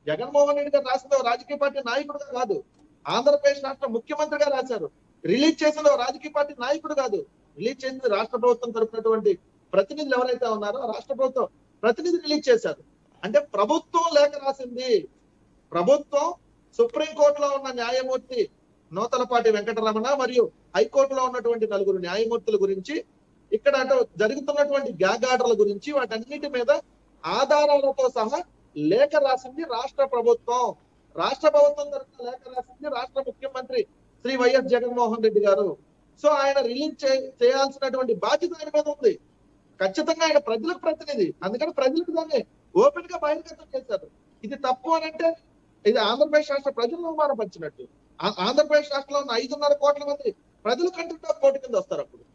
జగన్మోహన్ రెడ్డి గారు రాసింది ఓ రాజకీయ పార్టీ నాయకుడుగా కాదు ఆంధ్రప్రదేశ్ రాష్ట్ర ముఖ్యమంత్రిగా రాశారు రిలీజ్ చేసిన ఓ రాజకీయ పార్టీ నాయకుడు కాదు రిలీజ్ చేసింది రాష్ట్ర ప్రభుత్వం తరపునటువంటి ప్రతినిధులు ఎవరైతే ఉన్నారో రాష్ట్ర ప్రభుత్వం ప్రతినిధి రిలీజ్ చేశారు అంటే ప్రభుత్వం లేఖ రాసింది ప్రభుత్వం సుప్రీం కోర్టులో ఉన్న న్యాయమూర్తి నూతలపాటి వెంకటరమణ మరియు హైకోర్టులో ఉన్నటువంటి నలుగురు న్యాయమూర్తుల గురించి ఇక్కడ అంటే జరుగుతున్నటువంటి గ్యాగ్ ఆర్డర్ల గురించి వాటన్నిటి మీద ఆధారాలతో సహా లేఖ రాసింది రాష్ట్ర ప్రభుత్వం రాష్ట్ర ప్రభుత్వం తరఫున లేఖ రాసింది రాష్ట్ర ముఖ్యమంత్రి శ్రీ వైఎస్ జగన్మోహన్ రెడ్డి గారు సో ఆయన రిలీజ్ చేయాల్సినటువంటి బాధ్యత ఆయన మీద ఉంది ఖచ్చితంగా ఆయన ప్రజలకు ప్రతినిధి అందుకని ప్రజలకు దాన్ని ఓపెన్ గా బహిర్గతం చేశారు ఇది తప్పు అని అంటే ఇది ఆంధ్రప్రదేశ్ రాష్ట్ర ప్రజలను అవమానపరిచినట్టు ఆ- ఆంధ్రప్రదేశ్ రాష్ట్రంలో ఉన్న ఐదున్నర కోట్ల మంది ప్రజలు కంటెంట్ ఆఫ్ కోర్టు కింద వస్తారు అప్పుడు